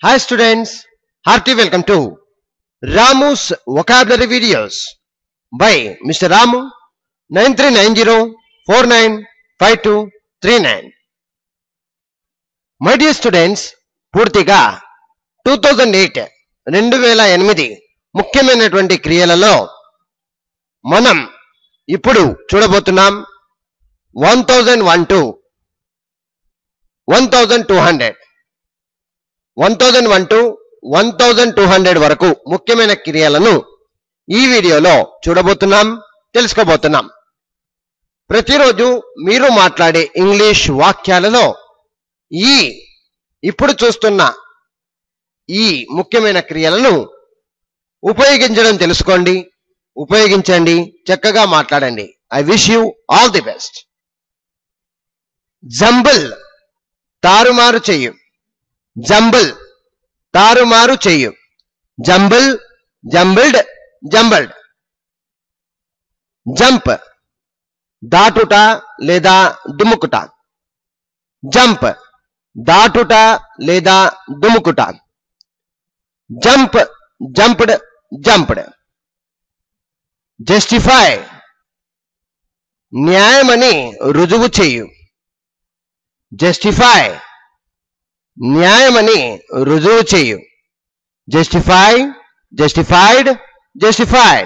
Hi students, hearty welcome to Ramu's vocabulary videos by Mr. Ramu 9390495239. My dear students పూర్తిగా two thousand eight రెండు వేల ఎనిమిది ముఖ్యమైనటువంటి క్రియలలో మనం ఇప్పుడు చూడబోతున్నాం one thousand one to one thousand two hundred one thousand one to one thousand two hundred వరకు ముఖ్యమైన క్రియలను ఈ వీడియోలో చూడబోతున్నాం తెలుసుకోబోతున్నాం ప్రతిరోజు మీరు మాట్లాడే ఇంగ్లీష్ వాక్యాలలో ఈ ఇప్పుడు చూస్తున్న ఈ ముఖ్యమైన క్రియలను ఉపయోగించడం తెలుసుకోండి ఉపయోగించండి చక్కగా మాట్లాడండి I wish you all the best jumble తారుమారు చెయ్యి జంబుల్ తారుమారు చెయ్యు జంబుల్ జంబిల్డ్ జంబల్డ్ జంప్ దాటుట లేదా దుముకుట జంప్ దాటుట లేదా దుముకుట జంప్ జంప్డ్ జంప్డ్ జస్టిఫై న్యాయమని రుజువు చేయు జస్టిఫై న్యాయమని రుజువు చేయు జస్టిఫై జస్టిఫైడ్ జస్టిఫైడ్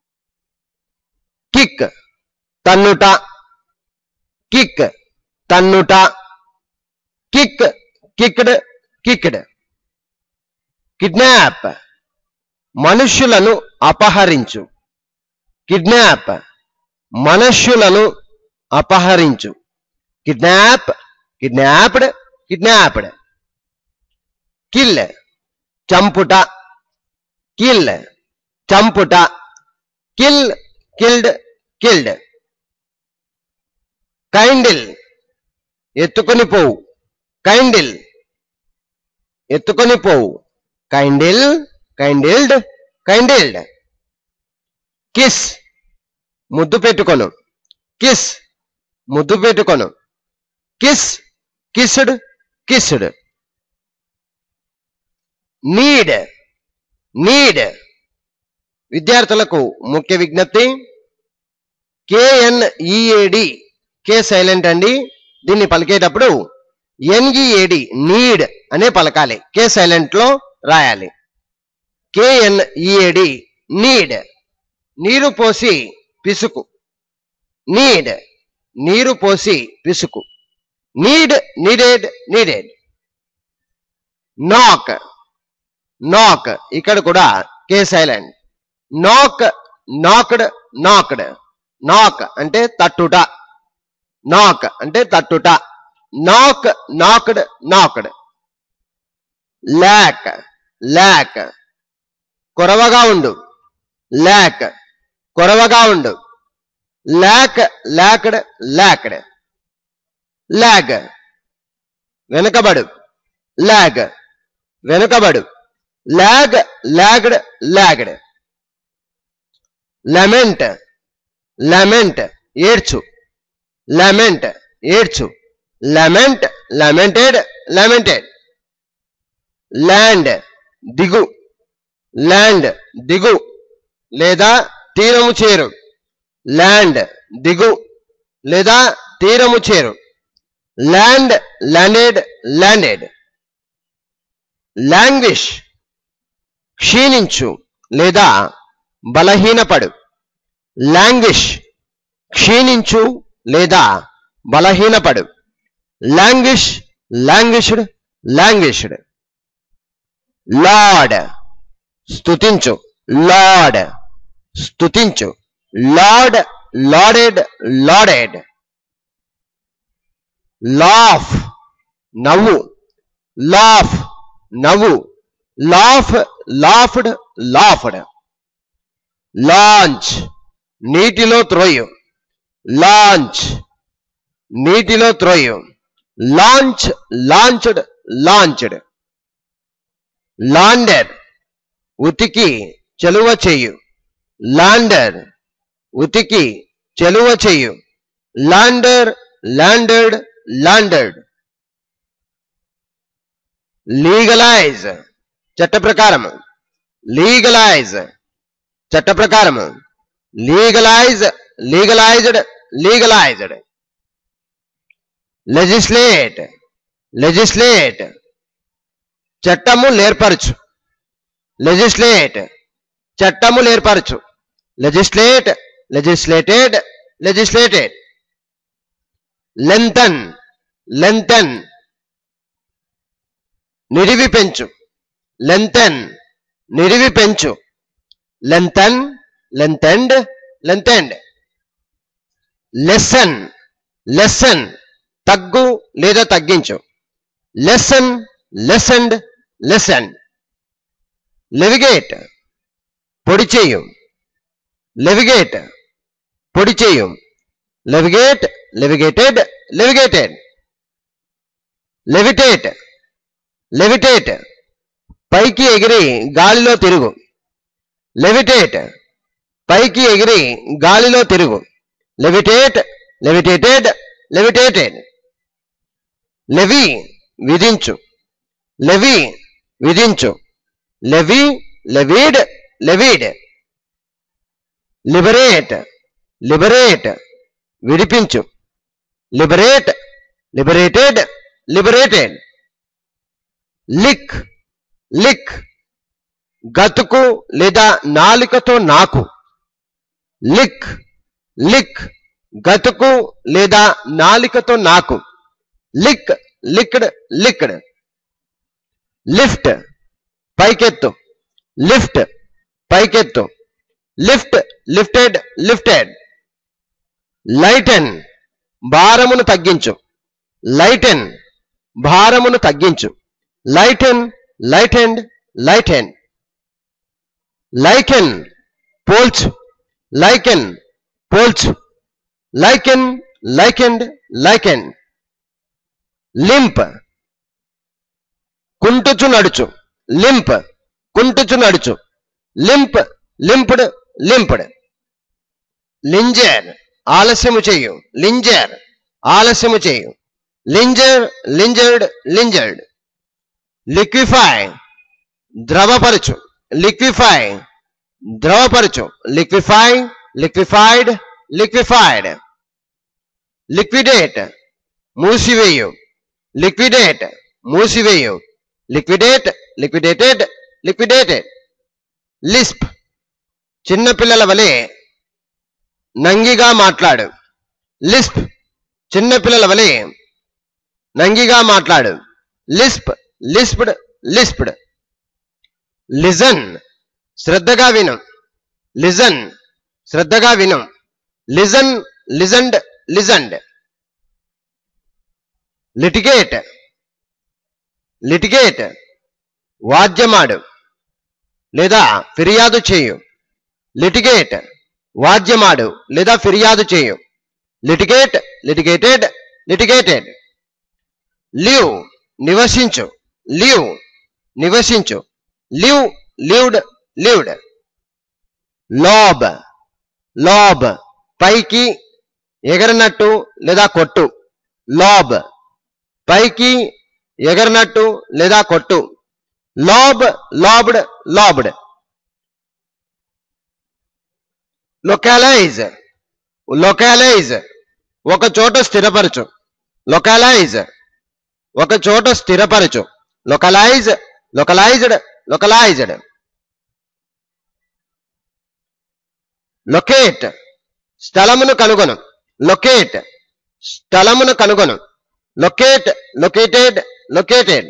కిక్ తన్నుట కిక్ తన్నుట కిక్ కిక్డ్ కిక్డ్ కిడ్నాప్ మనుష్యులను అపహరించు కిడ్నాప్ మనుష్యులను అపహరించు కిడ్నాప్ కిడ్నాప్డ్ కిడ్నాప్డ్ కిల్ చంపుట కిల్ చంపుట కిల్ కిల్డ్ కిల్డ్ కైండిల్ ఎత్తుకొని పోవు కైండిల్ ఎత్తుకొని పోవు కైండిల్ కైండిల్డ్ కైండిల్డ్ కిస్ ముద్దు పెట్టుకొను కిస్ ముద్దు పెట్టుకొను kiss kissed kissed need need విద్యార్థులకు ముఖ్య విజ్ఞప్తి కేఎన్ఈఏడి కే సైలెంట్ అండి దీన్ని పలికేటప్పుడు ఎన్ఈఏడి నీడ్ అనే పలకాలి కే సైలెంట్ లో రాయాలి కేఎన్ఈఏడి నీడ్ నీరు పోసి పిసుకు నీడ్ నీరు పోసి పిసుకు నీడ్ నీడెడ్ నీడెడ్ నాక్ నాక్ ఇక్కడ కూడా K silent knock knocked knocked knock అంటే తట్టుట నాక్ అంటే తట్టుట knock knocked knocked lack lack కొరవగా ఉండు లాక్ కొరవగా ఉండు లాక్ లాక్డ్ లాక్డ్ లాగ్ వెనుకబడు లాగ్ వెనుకబడు lag lagged lagged lament lament ఏడ్చు లెమెంట్ ఏడ్చు లెమెంట్ లెమెంటెడ్ లెమెంటెడ్ ల్యాండ్ దిగు ల్యాండ్ దిగు లేదా తీరము చేరు ల్యాండ్ దిగు లేదా తీరము చేరు ల్యాండ్ ల్యాండెడ్ ల్యాండెడ్ లాంగ్విష్ క్షీణించు లేదా బలహీనపడు లాంగ్విష్ క్షీణించు లేదా బలహీనపడు లాంగ్విష్ లాంగ్విష్డ్ లాంగ్విష్డ్ లార్డ్ స్తుతించు లార్డ్ స్తుతించు లార్డ్ లాడెడ్ లాడెడ్ లాఫ్ నవ్వు లాఫ్ నవ్వు లాఫ్ లాఫ్డ్ లాఫ్డ్ లాంచ్ నీటిలో త్రోయు లాంచ్ నీటిలో త్రోయు లాంచ్ లాంచ్డ్ లాంచ్డ్ లాండర్ ఉతికి చెలువ చేయు లాండర్ ఉతికి చెలువ చేయు లాండర్ ల్యాండెడ్ లాండెడ్ లీగలైజ్ చట్ట ప్రకారము లీగలైజ్ చట్ట ప్రకారము legalise legalised legalised legislate legislate చట్టము లేర్పరచు లెజిస్లేట్ చట్టము లేర్పరచు legislate legislated legislated lengthen lengthen నిడివి పెంచు లెంతన్ నిడివి పెంచు లెంతన్ లెంతెండ్ లెంతెండ్ లెసన్ లెసన్ తగ్గు లేదా తగ్గించు లెసన్ లెసన్డ్ లెసన్ లెవిగేట్ పొడి చేయు లెవిగేట్ పొడి చేయు లెవిగేట్ లెవిగేటెడ్ లెవిగేటెడ్ లెవిటేట్ లెవిటేట్ పైకి ఎగిరి గాలిలో తిరుగు లెవిటేట్ పైకి ఎగిరి గాలిలో తిరుగు లెవిటేట్ లెవిటేటెడ్ లెవిటేటెడ్ లెవి విధించు లెవి విధించు levy levied levied liberate liberate విడిపించు liberate liberated liberated lick lick గతుకు లేదా నాలికతో నాకు లిక్ లిక్ గతుకు లేదా నాలికతో నాకు లిక్ లిక్డ్ లిక్డ్ లిఫ్ట్ పైకెత్తు లిఫ్ట్ పైకెత్తు లిఫ్ట్ లిఫ్టెడ్ లిఫ్టెడ్ లైటెన్ భారమును తగ్గించు లైటెన్ భారమును తగ్గించు లైటెన్ లైటెండ్ లైటెన్ లైకెన్ పోల్చు లైకెన్ పోల్చు లైకెన్ లైకెండ్ లైకెన్ లింప్ కుంటుచు నడుచు లింప్ కుంటుచు నడుచు లింప్ లింప్డ్ లింప్డ్ లింజర్ ఆలస్యము చేయు లింజర్ ఆలస్యము చేయు లింజర్ లింజర్డ్ లింజర్డ్ లిక్విఫై ద్రవపరచు లిక్విఫై ద్రవపరచు లిక్విఫై లిక్విఫైడ్ లిక్విఫైడ్ లిక్విడేట్ మూసివేయు లిక్విడేట్ మూసివేయు లిక్విడేట్ లిక్విడేటెడ్ లిక్విడేటెడ్ లిస్ప్ చిన్నపిల్లల వలె నంగిగా మాట్లాడు లిస్ప్ చిన్నపిల్లల వలె నంగిగా మాట్లాడు లిస్ప్ లిస్ప్డ్ లిస్ప్డ్ లిజన్ శ్రద్ధగా విను లిజన్ శ్రద్ధగా విను listen listened listened litigate litigate వాద్యమాడు లేదా ఫిర్యాదు చేయు లిటిగేట్ వాద్యమాడు లేదా ఫిర్యాదు చేయు లిటిగేట్ లిటిగేటెడ్ లిటిగేటెడ్ లివ్ నివసించు లివ్ నివసించు live lived lived lob lob పైకి ఎగరనట్టు లేదా కొట్టు లాబ్ పైకి ఎగరనట్టు లేదా కొట్టు లాబ్ లాబ్డ్ లాబ్డ్ లొకాలైజ్ లొకాలైజ్ ఒక చోట స్థిరపరచు లొకాలైజ్ ఒక చోట స్థిరపరచు లొకలైజ్ లొకలైజ్డ్ లొకలైజ్డ్ లొకేట్ స్థలమును కనుగొను లొకేట్ స్థలమును కనుగొను locate located located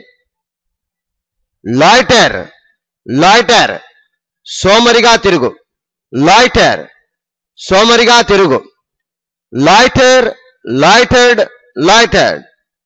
loiter loiter సోమరిగా తిరుగు లాయిటర్ సోమరిగా తిరుగు loiter loitered loitered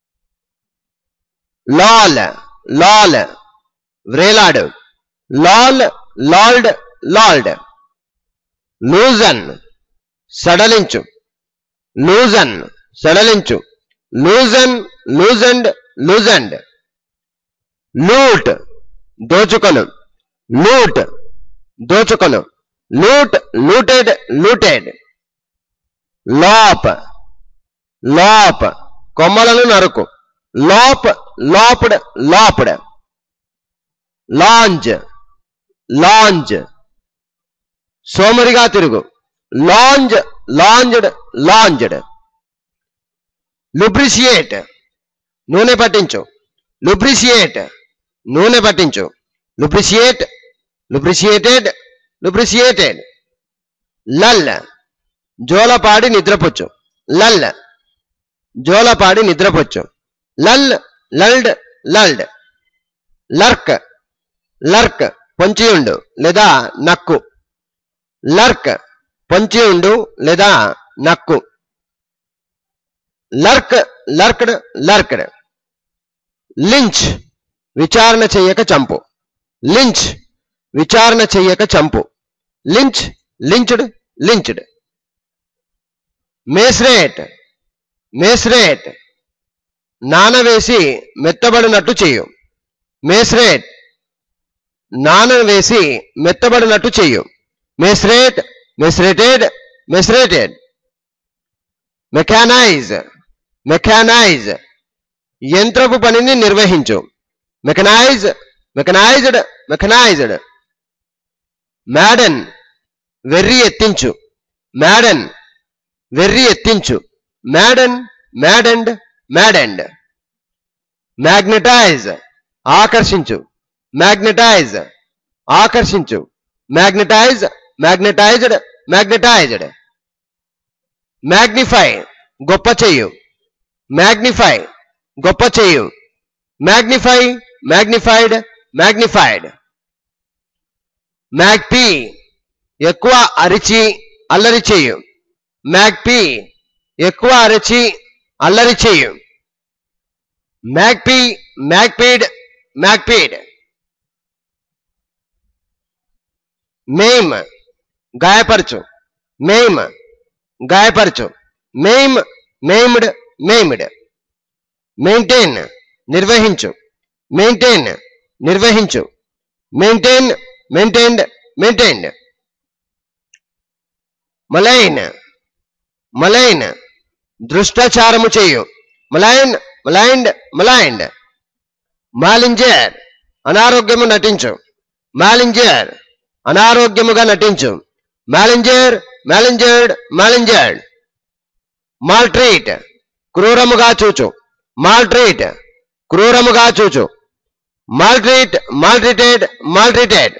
loll loll వ్రేలాడు లాల్ లాల్డ్ లాల్డ్ లూజన్ సడలించు లూజన్ సడలించు లూజన్ లూజండ్ లూజండ్ లూట్ దోచుకొను లూట్ దోచుకొను loot looted looted lop lop కొమ్మలను నరుకు lop lopped lopped lounge lounge సోమరిగా తిరుగు లాంజ్ లాంజ్డ్ లాంజ్డ్ లుబ్రిషియేట్ నూనె పట్టించు లుబ్రిషియేట్ నూనె పట్టించు లుబ్రిషియేట్ లుబ్రిషియేటెడ్ లుబ్రిషియేటెడ్ లల్ జోలపాడి నిద్రపుచ్చు లల్ జోలపాడి నిద్రపుచ్చు లల్ లల్డ్ లల్డ్ లర్క్ లర్క్ పొంచి ఉండు లేదా నక్కు లర్క్ పొంచి ఉండు లేదా నక్కు లర్క్ లర్క్డ్ లర్క్డ్ లించ్ విచారణ చెయ్యక చంపు లించ్ విచారణ చెయ్యక చంపు లించ్ లించ్డ్ లించ్డ్ మేస్రేట్ మేస్రేట్ నానవేసి మెత్తబడినట్టు చేయు మేస్రేట్ నానవేసి మెత్తబడినట్టు చేయు మేస్రేట్ మెస్రేటెడ్ మెస్రేటెడ్ మెకానైజ్ మెకానైజ్ యంత్రపు పనిని నిర్వహించు మెకనైజ్ మెకనైజ్డ్ మెకనైజ్డ్ మ్యాడన్ వెర్రి ఎత్తించు మ్యాడన్ వెర్రి ఎత్తించు మ్యాడన్ మ్యాడండ్ మ్యాడండ్ మ్యాగ్నటైజ్ ఆకర్షించు మ్యాగ్నటైజ్ ఆకర్షించు మ్యాగ్నటైజ్ మ్యాగ్నటైజ్డ్ మ్యాగ్నటైజ్డ్ మ్యాగ్నిఫై గొప్ప చెయ్యు మ్యాగ్నిఫై గొప్ప చెయ్యు మ్యాగ్నిఫై మ్యాగ్నిఫైడ్ మ్యాగ్నిఫైడ్ మ్యాగ్పీ ఎక్కువ అరిచి అల్లరి చేయు మ్యాగ్పీ ఎక్కువ అరిచి అల్లరి చేయు మ్యాగ్పీ మ్యాగ్పీడ్ మ్యాగ్పీడ్ మెయిమ్ గాయపరచు మెయిమ్ గాయపరచు మెయిమ్ మెయిమ్డ్ మెయిమ్డ్ మెయింటైన్ నిర్వహించు మెయింటైన్ నిర్వహించు maintain maintained maintained malign malign దృష్టాచారము చేయు మలైన్ మలైండ్ మలైండ్ మాలింజర్ అనారోగ్యము నటించు మాలింజర్ అనారోగ్యముగా నటించు మాలింజర్ మాలింజర్డ్ మాలింజర్డ్ మాల్ట్రీట్ క్రూరముగా చూచు మాల్ట్రీట్ క్రూరముగా చూచు మాల్ట్రీట్ మాల్ట్రీటెడ్ మాల్ట్రీటెడ్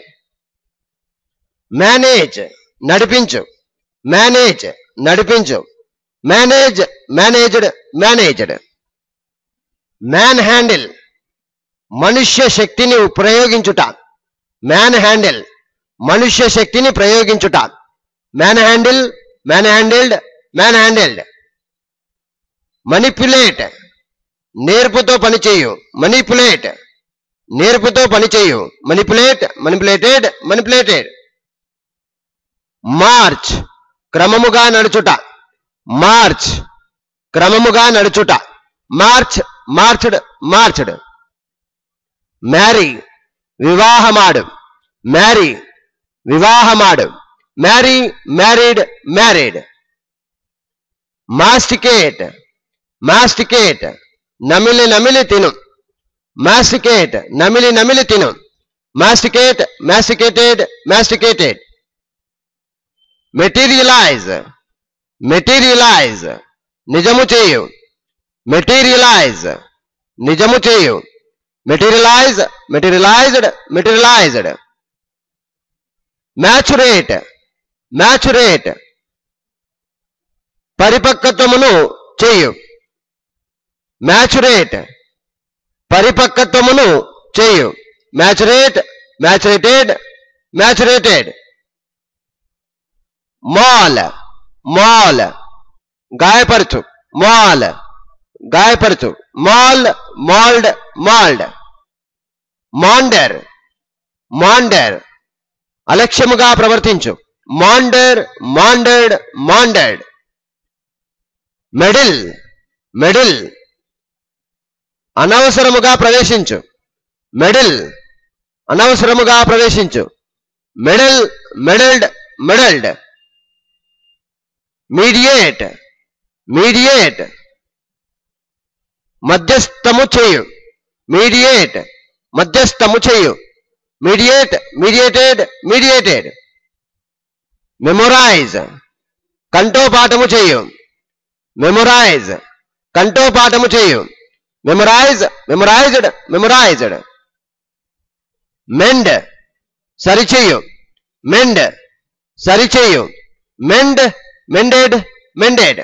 మేనేజ్ నడిపించు మేనేజ్ నడిపించు manage managed managed manhandle మనుష్య శక్తిని ప్రయోగించుట మ్యాన్ హ్యాండిల్ మనుష్య శక్తిని ప్రయోగించుట manhandle manhandled manhandled manipulate నేర్పుతో పనిచేయు మనిపులేట్ నేర్పుతో పనిచేయు మనిపులేట్ మనిపులేటెడ్ మనిపులేటెడ్ మార్చ్ క్రమముగా నడుచుట మార్చ్ క్రమముగా నడుచుట మార్చ్ మార్చ్డ్ మార్చ్డ్ మ్యారీ వివాహమాడు మ్యారీ వివాహమాడు marry married married masticate masticate నమిలి నమిలి తిను మాస్టికేట్ నమిలి నమిలి తిను masticate masticated masticated materialise materialise నిజము చేయు మెటీరియలైజ్ నిజము చేయు materialise materialised materialised maturate maturate పరిపక్వత్వమును చేయు మ్యాచురేట్ పరిపక్వత్వమును చేయు maturate maturated maturated maul maul గాయపరచు మాల్ గాయపరచు maul mauled mauled maunder maunder అలక్ష్యముగా ప్రవర్తించు maunder maundered maundered meddle meddle అనవసరముగా ప్రవేశించు మెడిల్ అనవసరముగా ప్రవేశించు meddle meddled meddled mediate mediate మధ్యస్థము చేయు మీడియేట్ మధ్యస్థము చేయు మీడియేట్ మీడియేటెడ్ మీడియేటెడ్ మెమొరైజ్ కంఠోపాఠము చేయు మెమొరైజ్ కంఠోపాఠము చేయు మెమొరైజ్ మెమొరైజ్డ్ మెమొరైజ్డ్ మెండ్ సరిచేయు మెండ్ సరిచేయు మెండ్ మెండెడ్ మెండెడ్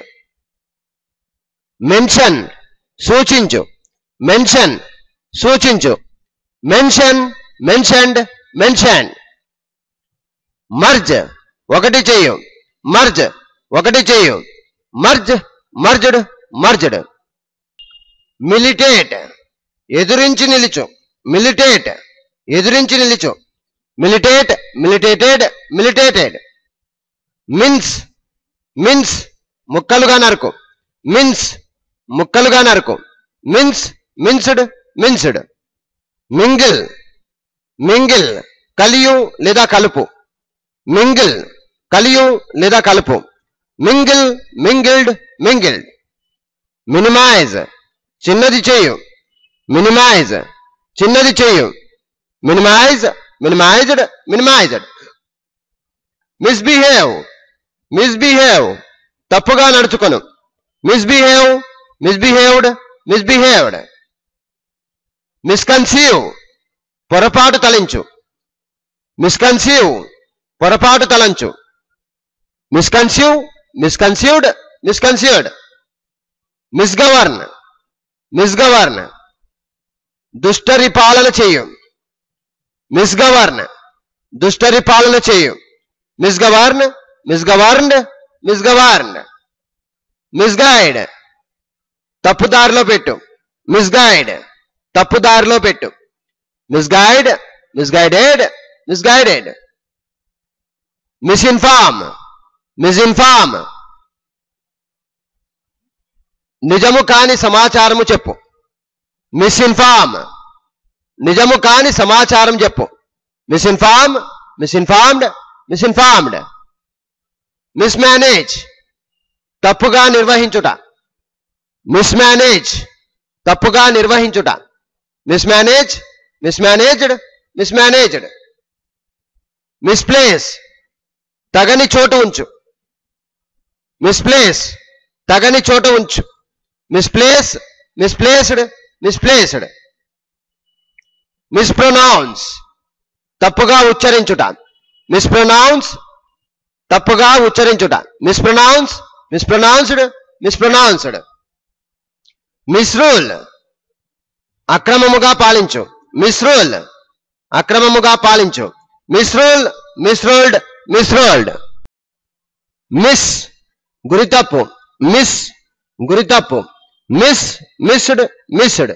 మెన్షన్ సూచించు మెన్షన్ సూచించు మెన్షన్ మెన్షన్డ్ మెన్షన్ మర్జ్ ఒకటి చేయు మర్జ్ ఒకటి చేయు మర్జ్ మర్జ్డ్ మర్జ్డ్ మిలిటేట్ ఎదురించి నిలుచు మిలిటేట్ ఎదురించి నిలుచు militate militated militated mince mince ముక్కలుగా నరకు మిన్స్ ముక్కలుగా నరకు mince minced minced mingle mingle కలియు లేదా కలుపు మింగిల్ కలియు లేదా కలుపు మింగిల్ మింగిల్డ్ మింగిల్డ్ మినిమైజ్ చిన్నది చేయు మినిమైజ్ చిన్నది చేయు minimise minimised minimised misbehave misbehave తప్పుగా నడుచుకొను మిస్బిహేవ్ మిస్బిహేవ్డ్ మిస్బిహేవ్డ్ మిస్కన్సీవ్ పొరపాటు తలించు మిస్కన్సీవ్ పొరపాటు తలంచు మిస్కన్సీవ్ మిస్కన్సీవ్డ్ మిస్కన్సీవ్డ్ మిస్గవర్న్ మిస్గవర్న్ దుష్టరి పాలన చేయు మిస్గవర్న్ దుష్టరి పాలన చేయు మిస్గవర్న్ మిస్గవర్న్డ్ మిస్గవర్న్డ్ మిస్గైడ్ తప్పుదారిలో పెట్టు మిస్గైడ్ తప్పుదారిలో పెట్టు misguide misguided misguided misinform misinform నిజము కాని సమాచారము చెప్పు మిస్ఇన్ఫార్మ్ నిజము కాని సమాచారం చెప్పు మిస్ఇన్ఫార్మ్ మిస్ఇన్ఫార్మ్డ్ మిస్ఇన్ఫార్మ్డ్ మిస్మేనేజ్ తప్పుగా నిర్వహించుట మిస్మేనేజ్ తప్పుగా నిర్వహించుట మిస్మేనేజ్ మిస్మేనేజ్డ్ మిస్మేనేజ్డ్ మిస్ప్లేస్ తగని చోటు ఉంచు మిస్ప్లేస్ తగని చోటు ఉంచు మిస్ప్లేస్ మిస్ప్లేస్డ్ మిస్ప్లేస్డ్ మిస్ప్రొనౌన్స్ తప్పుగా ఉచ్చరించుట మిస్ప్రొనౌన్స్ తప్పుగా ఉచ్చరించుట మిస్ప్రొనౌన్స్ మిస్ప్రొనౌన్స్డ్ మిస్ప్రొనౌన్స్డ్ మిస్రూల్ అక్రమముగా పాలించు మిస్రూల్ అక్రమముగా పాలించు మిస్రూల్ మిస్రూల్డ్ మిస్రూల్డ్ మిస్ గురితప్పు మిస్ గురితప్పు miss missed missed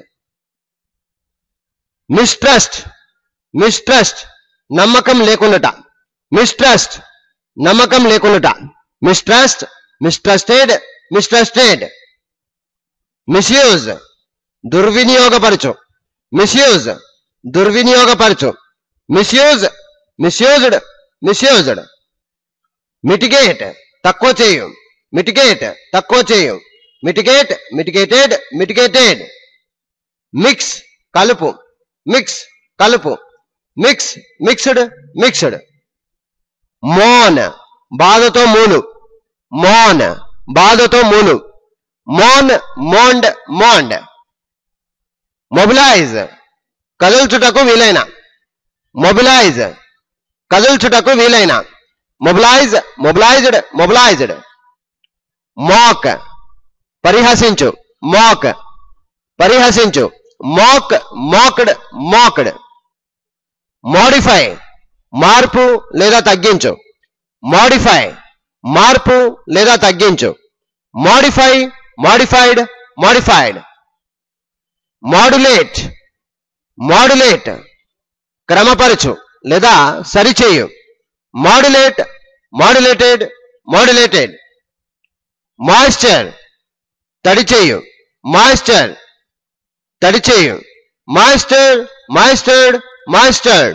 mistrust mistrust నమ్మకం లేకుండాట మిస్ట్రస్ట్ నమ్మకం లేకుండాట మిస్ట్రస్ట్ మిస్ట్రస్టెడ్ మిస్ట్రస్టెడ్ మిస్యూజ్ దుర్వినియోగపరచు మిస్యూజ్ దుర్వినియోగపరచు మిస్యూజ్ మిస్యూజ్డ్ మిస్యూజ్డ్ మిటిగేట్ తక్కువ చేయు మిటిగేట్ తక్కువ చేయు మిటిగేట్ మిటిగేటెడ్ మిటిగేటెడ్ మిక్స్ కలుపు మిక్స్ కలుపు మిక్స్ మిక్స్డ్ మిక్స్డ్ మోన్ బాధతో మూలు మోన్ బాధతో మూలు మోన్ మోండ్ మోండ్ మొబిలైజ్ కదుల్చుటకు వీలైన మొబిలైజ్ కదుల్చుటకు వీలైన మొబిలైజ్ మొబిలైజ్డ్ మొబిలైజ్డ్ మోక్ పరిహసించు మోక్ పరిహసించు మోక్ మోక్డ్ మోక్డ్ మోడిఫై మార్పు లేదా తగ్గించు మోడిఫై మార్పు లేదా తగ్గించు modify modified modified modulate modulate క్రమపరచు లేదా సరిచేయు మాడ్యులేట్ మాడ్యులేటెడ్ మాడ్యులేటెడ్ మాయిశ్చర్ తడిచేయు మాయిశ్చర్ తడిచేయు మాయిస్టర్ మాయిస్టర్డ్ మాయిస్టర్డ్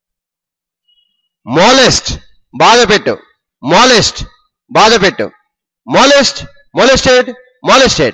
మోలెస్ట్ బాధపెట్టు మోలెస్ట్ బాధపెట్టు molest molested molested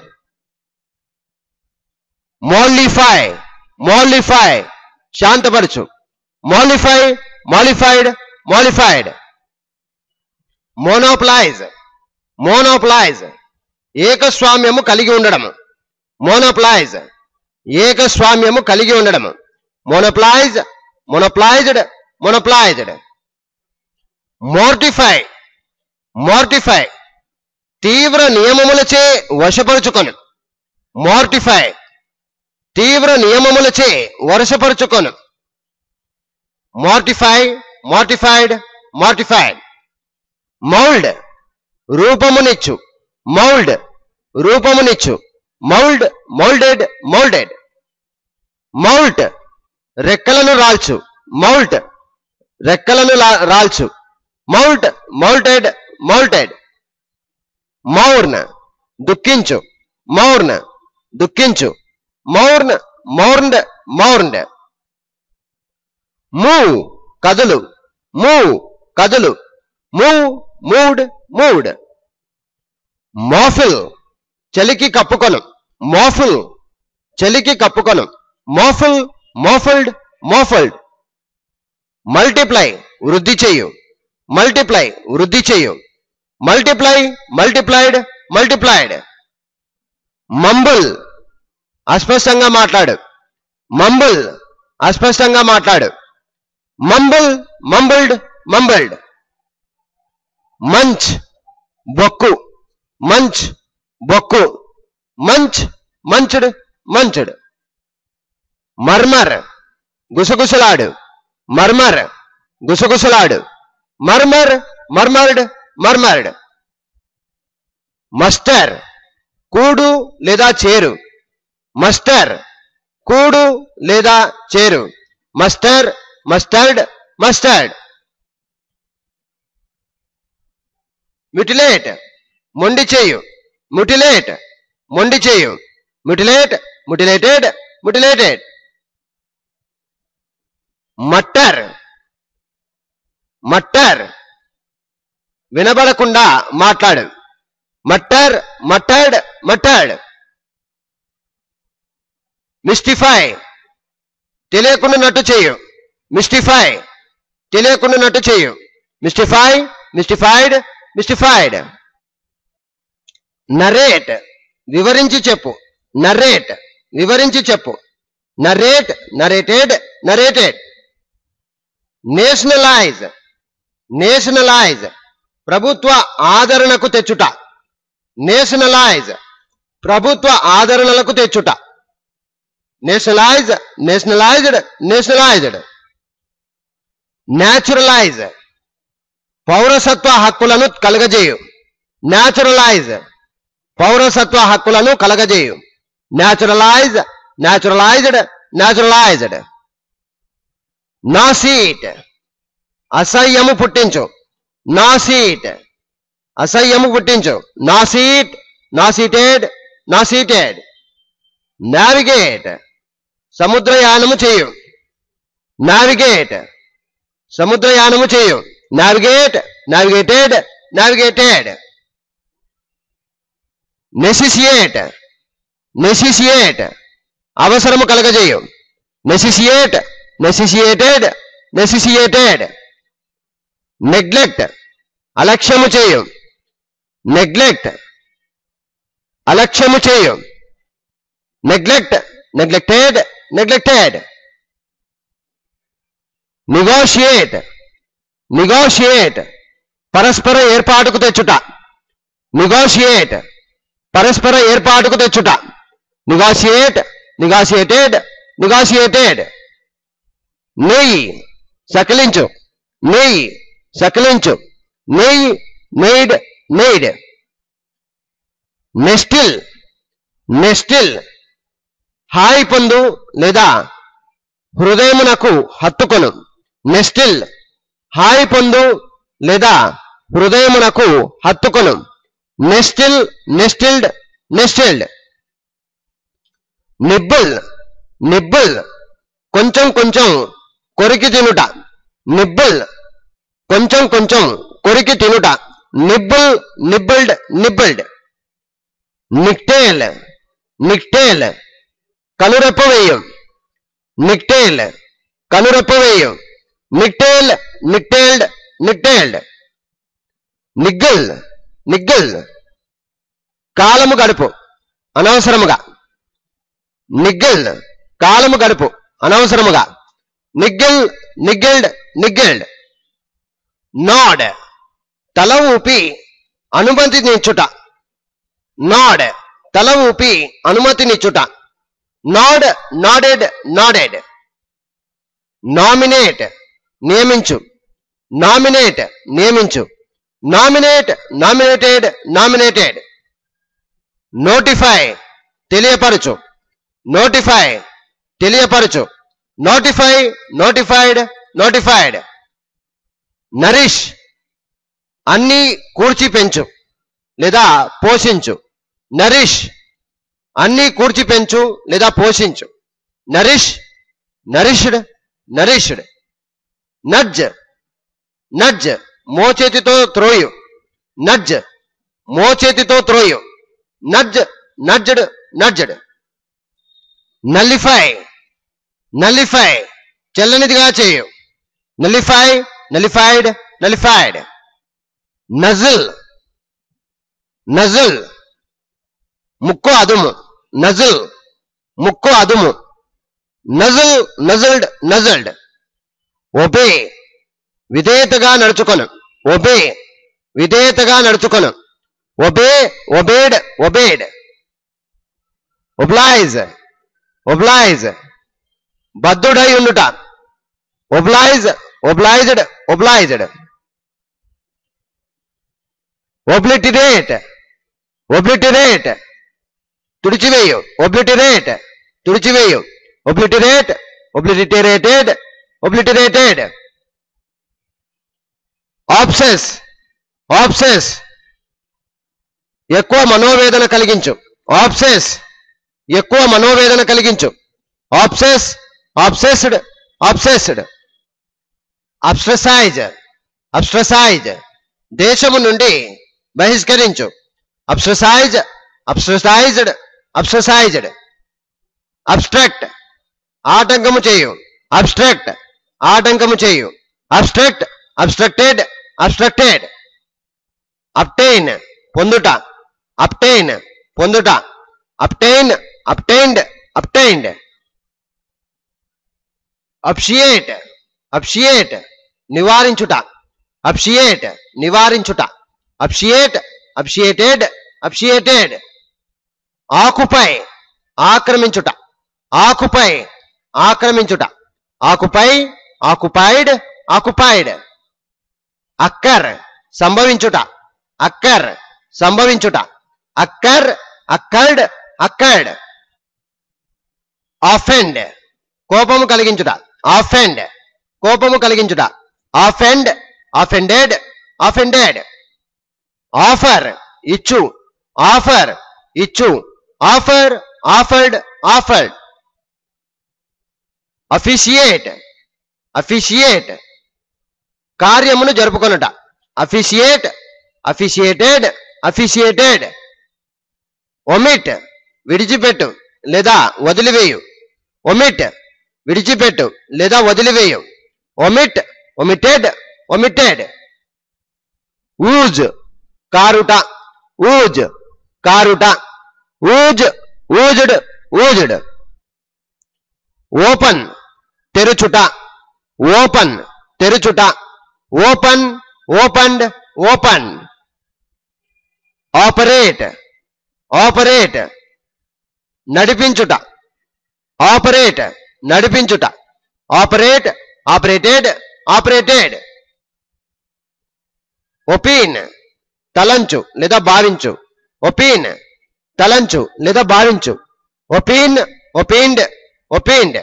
mollify mollify శాంతపరచు mollify mollified mollified monopolise monopolise ఏకస్వామ్యము కలిగి ఉండడము మోనోప్లైజ్ ఏకస్వామ్యము కలిగి ఉండడము మోనోప్లైజ్ మోనోప్లైజ్డ్ మోనోప్లైజ్డ్ మోర్టిఫై మోర్టిఫై తీవ్ర నియమములచే వశపరుచుకొను మోర్టిఫై తీవ్ర నియమములచే వరుసపరుచుకొను మార్టిఫై మార్టిఫైడ్ మార్టిఫైడ్ మౌల్డ్ రూపమునిచ్చు మౌల్డ్ రూపమునిచ్చు మౌల్డ్ మౌల్డెడ్ మౌల్డెడ్ మౌల్ట్ రెక్కలను రాల్చు మౌల్ట్ రెక్కలను లా- రాల్చు మౌల్ట్ మౌల్టెడ్ మౌల్టెడ్ మౌర్న్ దుఃఖించు మౌర్న్ దుఃఖించు మౌర్న్ మౌర్న్డ్ మౌర్న్డ్ మూవ్ కదులు మూవ్ కదులు మూవ్ మూడ్ మూడ్ మోఫిల్ చలికి కప్పుకొను మోఫిల్ చలికి కప్పుకొను మోఫిల్ మోఫల్డ్ మోఫల్డ్ మల్టిప్లై వృద్ధి చేయు మల్టిప్లై వృద్ధి చేయు మల్టిప్లై మల్టిప్లైడ్ మల్టిప్లైడ్ మంబుల్ అస్పష్టంగా మాట్లాడు మంబుల్ అస్పష్టంగా మాట్లాడు మంబుల్ మంబుల్డ్ మంబుల్డ్ మంచ్ బొక్కు మంచ్ బొక్కు మంచ్ మంచుడు మంచుడు మర్మర్ గుసగుసలాడు మర్మర్ గుసగుసలాడు మర్మర్ మర్మర్డ్ మర్మర్డ్ మస్టర్ కూడు లేదా చేరు మస్టర్ కూడు లేదా చేరు మస్టర్ మస్టర్డ్ మస్టర్డ్ మ్యుటిలేట్ మొండి చేయు ముటిలేట్ మొండి చేయు ముటిలేట్ ముటిలేటెడ్ ముటిలేటెడ్ మట్టర్ మట్టర్ వినబడకుండా మాట్లాడు మట్టర్ మట్టర్డ్ మట్టర్డ్ మిస్టిఫై తెలియకుండానట్టు చేయు మిస్టిఫై తెలియకుండానట్టు చేయు మిస్టిఫై మిస్టిఫైడ్ మిస్టిఫైడ్ నరేట్ వివరించి చెప్పు నరేట్ వివరించి చెప్పు narrate narrated narrated nationalise nationalise ప్రభుత్వ ఆదరణకు తెచ్చుట నేషనలైజ్ ప్రభుత్వ ఆదరణలకు తెచ్చుట నేషనలైజ్ నేషనలైజ్డ్ నేషనలైజ్డ్ న్యాచురలైజ్ పౌరసత్వ హక్కులను కలగజేయు న్యాచురలైజ్ పౌరసత్వ హక్కులను కలగజేయు naturalise naturalised naturalised nauseate అసహ్యము పుట్టించు నా సీట్ అసహ్యము పుట్టించు నా సీట్ నా సీటెడ్ నా సీటెడ్ నావిగేట్ సముద్రయానము చేయు నావిగేట్ సముద్రయానము చేయు navigate navigated navigated necessitate necessitate అవసరము కలగజేయు నెసిసియేట్ నెసిసియేటెడ్ నెసిసియేటెడ్ నెగ్లెక్ట్ అలక్ష్యము చేయు నెగ్లెక్ట్ అలక్ష్యము చేయు neglect neglected neglected negotiate negotiate పరస్పర ఏర్పాటుకు తెచ్చుట నిగోషియేట్ పరస్పర ఏర్పాటుకు తెచ్చుట నిగాషియేట్ నిగాషియేటెడ్ నిగాషియేటెడ్ నెయ్యి సకిలించు నెయ్యి సకిలించు నెయ్యి నెయిడ్ నెయిడ్ నెస్టిల్ నెస్టిల్ హాయి పొందు లేదా హృదయమునకు హత్తుకొను నెస్టిల్ హాయి పొందు లేదా హృదయమునకు హత్తుకొను నెస్టిల్ నెస్టిల్డ్ నెస్టిల్డ్ నిబ్బుల్ నిబ్బుల్ కొంచెం కొంచెం కొరికి తినుట నిబ్బుల్ కొంచెం కొంచెం కొరికి తినుట నిబ్బుల్ నిబ్బుల్డ్ నిబ్బుల్డ్ నిక్టేల్ నిక్టేల్ కనురెప్ప వేయం నిక్టేల్ కనురెప్ప వేయం నిక్టేల్ నిక్టేల్డ్ నిక్టేల్డ్ నిగ్గల్ నిగ్గల్ కాలము గడుపు అనవసరముగా నిగ్గల్ కాలము గడుపు అనవసరముగా నిగ్గల్ నిగ్గల్డ్ నిగ్గల్డ్ నాడ్ తల ఊపి అనుమతినిచ్చుట నాడ్ తల ఊపి అనుమతినిచ్చుట నాడ్ నాడెడ్ నాడెడ్ నామినేట్ నియమించు నామినేట్ నియమించు నామినేట్ నామినేటెడ్ నామినేటెడ్ నోటిఫై తెలియపరచు నోటిఫై తెలియపరచు నోటిఫై నోటిఫైడ్ నోటిఫైడ్ నరిష్ అన్ని కూర్చి పెంచు లేదా పోషించు నరిష్ అన్ని కూర్చి పెంచు లేదా పోషించు nourish nourished nourished nudge nudge మోచేతితో త్రోయు నడ్జ్ మోచేతితో త్రోయు nudge nudged nudged nullify nullify చెల్లనిదిగా చేయు nullify nullified nullified nuzzle nuzzle ముక్కు అదుము నజిల్ ముక్కు అదుము నజిల్ నజిల్డ్ నజిల్డ్ ఒబే విధేయతగా నడుచుకొను ఒబే విధేయతగా నడుచుకొను obey obeyed obeyed oblige oblige బద్ధుడై ఉండుట oblige obliged obliged obliterate obliterate తుడిచివేయు ఒబ్లిటిరేట్ తుడిచివేయు obliterate obliterated obliterated obsess obsess ఎక్కువ మనోవేదన కలిగించు ఆప్సెస్ ఎక్కువ మనోవేదన కలిగించు ఆప్సెస్ ఆప్సెస్డ్ ఆప్సెస్డ్ అబ్స్ట్రసైజ్ అబ్స్ట్రసైజ్ దేశము నుండి బహిష్కరించు అబ్స్ట్రసైజ్ అబ్స్ట్రసైజ్డ్ అబ్స్ట్రసైజ్డ్ అబ్స్ట్రక్ట్ ఆటంకము చేయు అబ్స్ట్రక్ట్ ఆటంకము చేయు అబ్స్ట్రక్ట్ అబ్స్ట్రక్టెడ్ అబ్స్ట్రక్టెడ్ అప్టైన్ పొందుట అప్టైన్ పొందుట obtain obtained obtained obviate obviate నివారించుట అప్షియేట్ నివారించుట అప్షియేట్ అప్షియేటెడ్ అప్షియేటెడ్ ఆకుపై ఆక్రమించుట ఆకుపై ఆక్రమించుట ఆకుపై ఆకుపైడ్ ఆకుపైడ్ అక్కర్ సంభవించుట అక్కర్ సంభవించుట అక్కర్ అక్కర్డ్ అక్కర్డ్ ఆఫెండ్ కోపము కలిగించుట ఆఫెండ్ కోపము కలిగించుట ఆఫెండ్ ఆఫెండెడ్ ఆఫెండెడ్ ఆఫర్ ఇచ్చు ఆఫర్ ఇచ్చు offer offered offered officiate officiate కార్యమును జరుపుకొనుట అఫిషియేట్ అఫిషియేటెడ్ అఫిషియేటెడ్ ఒమిట్ విడిచిపెట్టు లేదా వదిలివేయు ఒమిట్ విడిచిపెట్టు లేదా వదిలివేయు ఒమిట్ ఒమిటెడ్ ఒమిటెడ్ ఊజ్ కారుట ఊజ్ కారుట ఊజ్ ఊజ్డ్ ఊజ్డ్ ఓపెన్ తెరుచుట ఓపెన్ తెరుచుట open opened open operate operate నడిపించుట ఆపరేట్ నడిపించుట ఆపరేట్ ఆపరేటెడ్ ఆపరేటెడ్ ఒపీన్ తలంచు లేదా భావించు ఒపీన్ తలంచు లేదా భావించు ఒపీన్ ఒపీన్డ్ ఒపీన్డ్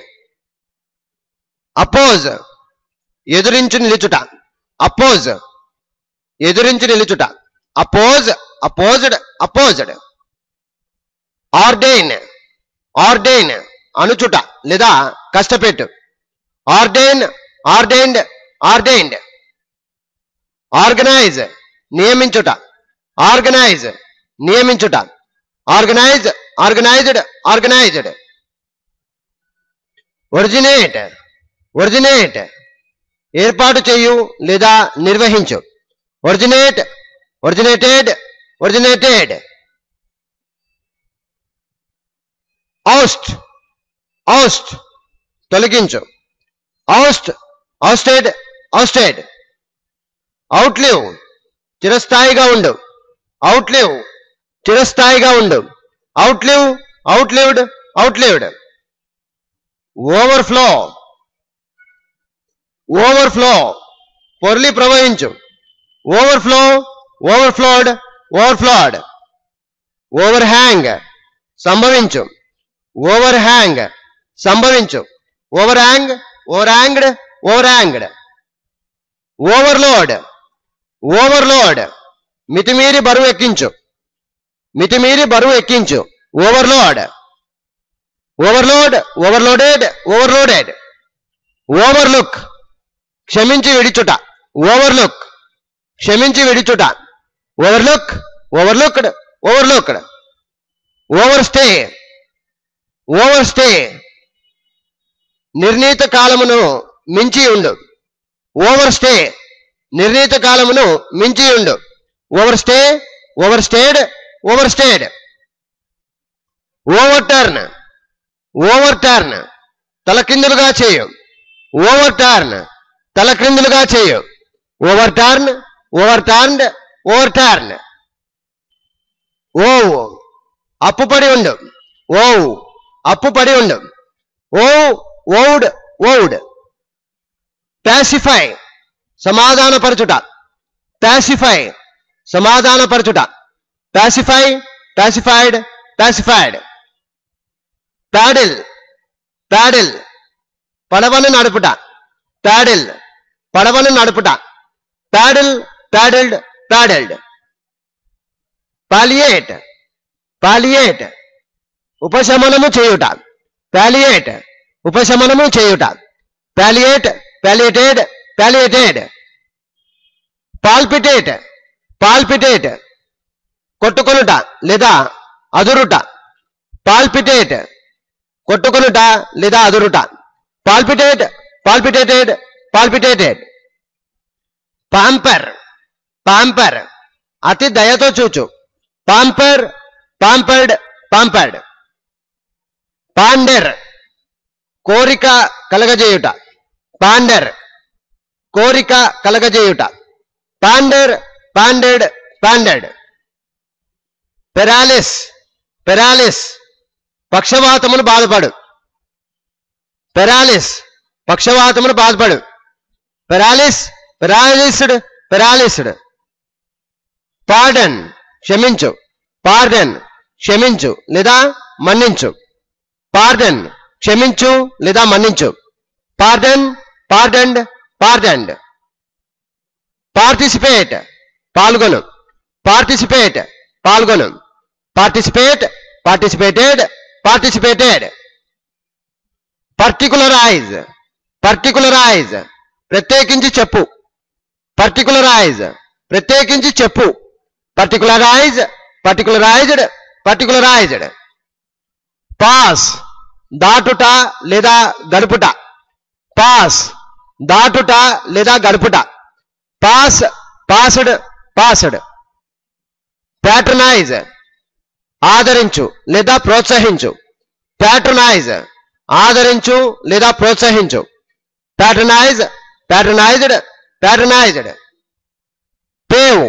అపోజ్ ఎదురించు నిలుచుట అపోజ్ ఎదురించి నిలుచుట oppose opposed opposed ordain ordain అనుచుట లేదా కష్టపెట్టు ఆర్డైన్ ఆర్డైన్డ్ ఆర్డైన్డ్ ఆర్గనైజ్ నియమించుట ఆర్గనైజ్ నియమించుట organise organised organised originate originate ఏర్పాటు చేయు లేదా నిర్వహించు originate originated originated oust oust తొలగించు ఔస్ట్ ఔస్టెడ్ ఔస్టెడ్ అవుట్లివ్ చిరస్థాయిగా ఉండు అవుట్లివ్ చిరస్థాయిగా ఉండు outlive outlived outlived overflow overflow పొర్లి ప్రవహించు overflow overflowed overflowed overhang సంభవించు ఓవర్ హ్యాంగ్ సంభవించు overhang overhanged overhanged overload overload మితిమీరి బరువు ఎక్కించు మితిమీరి బరువు ఎక్కించు overload overload overloaded overloaded overlook క్షమించి విడిచుట ఓవర్లుక్ క్షమించి విడిచుట overlook overlooked overlooked overstay overstay నిర్ణీత కాలమును మించి ఉండు ఓవర్ స్టే నిర్ణీత కాలమును మించి ఉండు overstay overstayed overstayed overturn overturn తలకిందులుగా చేయు ఓవర్ టర్న్ తలక్రిందులుగా చేయు overturn overturned overturn owe అప్పుపడి ఉండు ఓ అప్పుపడి ఉండు ఓ ఓవుడ్ ఓవుడ్ ప్యాసిఫై సమాధానపరచుట ప్యాసిఫై సమాధానపరచుట pacify pacified pacified paddle paddle పడవను నడుపుట ప్యాడిల్ పడవను నడుపుట ప్యాడిల్ ప్యాడిల్డ్ ప్యాడిల్డ్ పాలియేట్ పాలియేట్ ఉపశమనము చేయుట పాలియేట్ ఉపశమనము చేయుట పాలియేట్ పాలియేటెడ్ పాలియేటెడ్ పాల్పిటేట్ పాల్పిటేట్ కొట్టుకొనుట లేదా అదురుట పాల్పిటేట్ కొట్టుకొనుట లేదా అదురుట పాల్పిటేట్ పాల్పిటేటెడ్ పాల్పిటేటెడ్ పాంపర్ పాంపర్ అతి దయతో చూచు పాంపర్ పాంపర్డ్ పాంపర్డ్ పాండర్ కోరిక కలగజేయుట పాండర్ కోరిక కలగజేయుట pander pandered pandered paralyse paralyse పక్షవాతమును బాధపడు పెరాలిస్ పక్షవాతమును బాధపడు పెరాలిస్ పెరాలిస్డ్ పెరాలిస్డ్ పార్డన్ క్షమించు పార్డన్ క్షమించు లేదా మన్నించు పార్డన్ క్షమించు లేదా మన్నించు పార్డన్ పార్డన్డ్ పార్డన్డ్ పార్టిసిపేట్ పాల్గొను పార్టిసిపేట్ పాల్గొను participate participated participated particularise particularise ప్రత్యేకించి చెప్పు పర్టికులరైజ్ ప్రత్యేకించి చెప్పు పర్టికులరైజ్ పర్టికులరైజ్డ్ పర్టికులరైజ్డ్ పాస్ దాటుట లేదా గడుపుట పాస్ దాటుట లేదా గడుపుట పాస్ పాస్డ్ పాస్డ్ ప్యాట్రనైజ్ ఆదరించు లేదా ప్రోత్సహించు ప్యాట్రనైజ్ ఆదరించు లేదా ప్రోత్సహించు ప్యాట్రనైజ్ ప్యాట్రనైజ్డ్ ప్యాట్రనైజ్డ్ పేవ్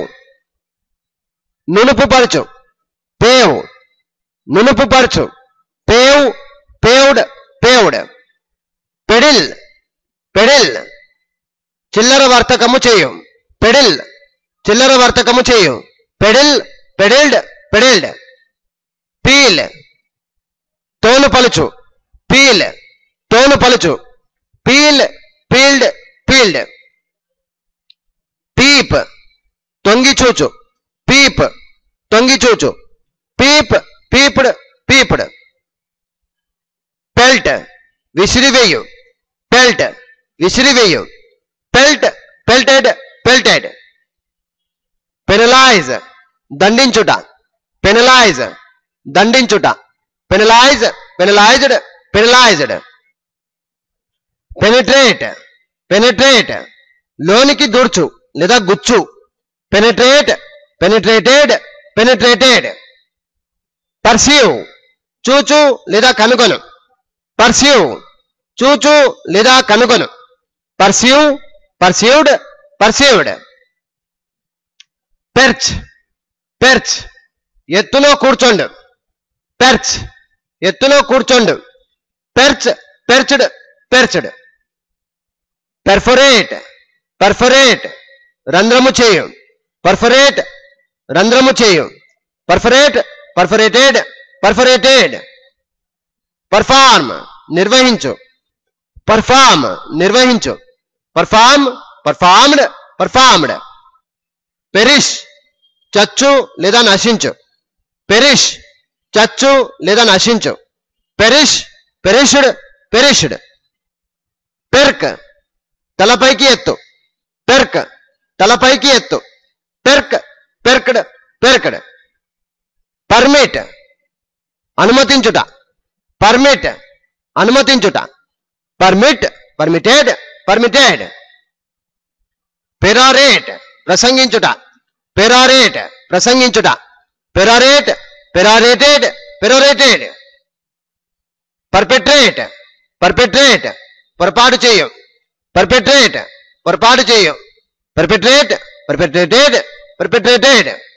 నునుపుపరచు పేవ్ నునుపుపరచు pave paved paved peddle peddle చిల్లర వర్తకము చేయు పెడిల్ చిల్లర వర్తకము చేయు పెడిల్ పెడిల్డ్ పెడిల్డ్ పీల్ తోలు పలుచు పీల్ తోలు పలుచు పీల్ పీల్డ్ పీల్డ్ పీప్ తొంగి చూచు పీప్ తొంగి చూచు పీప్ పీప్డ్ పీప్డ్ పెల్ట్ విసిరివేయు పెల్ట్ విసిరివేయు పెల్ట్ పెల్టెడ్ పెల్టెడ్ పెనలైజ్ దండించుట పెనలైజ్ దండించుట penalise penalised penalised penetrate penetrate లోనికి దూర్చు లేదా గుచ్చు పెనిట్రేట్ పెనిట్రేటెడ్ పెనిట్రేటెడ్ పర్సీవ్ చూచు లేదా కనుగొను పర్సీవ్ చూచు లేదా కనుగొను perceive perceived perceived perch perch ఎత్తులో కూర్చోండు పెర్చ్ ఎత్తులో కూర్చోండు పెర్చ్ పెర్చ్డ్ పెర్చ్డ్ పెర్ఫొరేట్ పర్ఫొరేట్ రంధ్రము చేయు పర్ఫొరేట్ రంధ్రము చేయు పర్ఫొరేట్ పర్ఫొరేటెడ్ పర్ఫొరేటెడ్ పర్ఫార్మ్ నిర్వహించు పర్ఫార్మ్ నిర్వహించు పర్ఫార్మ్ పర్ఫార్మ్డ్ పర్ఫార్మ్డ్ పెరిష్ చచ్చు లేదా నశించు పెరిష్ చచ్చు లేదా నశించు పెరిష్ పెరిష్డ్ పెరిష్డ్ పెర్క్ తలపైకి ఎత్తు పెర్క్ తలపైకి ఎత్తు పెర్క్ పెర్క్డ్ పెర్క్డ్ పర్మిట్ అనుమతించుట పర్మిట్ అనుమతించుట పర్మిట్ పర్మిటెడ్ పర్మిటెడ్ పెరారేట్ ప్రసంగించుట పెరారేట్ ప్రసంగించుట perorate perorated perorated perpetrate perpetrate పొరపాటు చేయు పర్పెట్రేట్ పొరపాటు చేయు పర్పెట్రేట్ పర్పెట్రేటెడ్ పర్పెట్రేటెడ్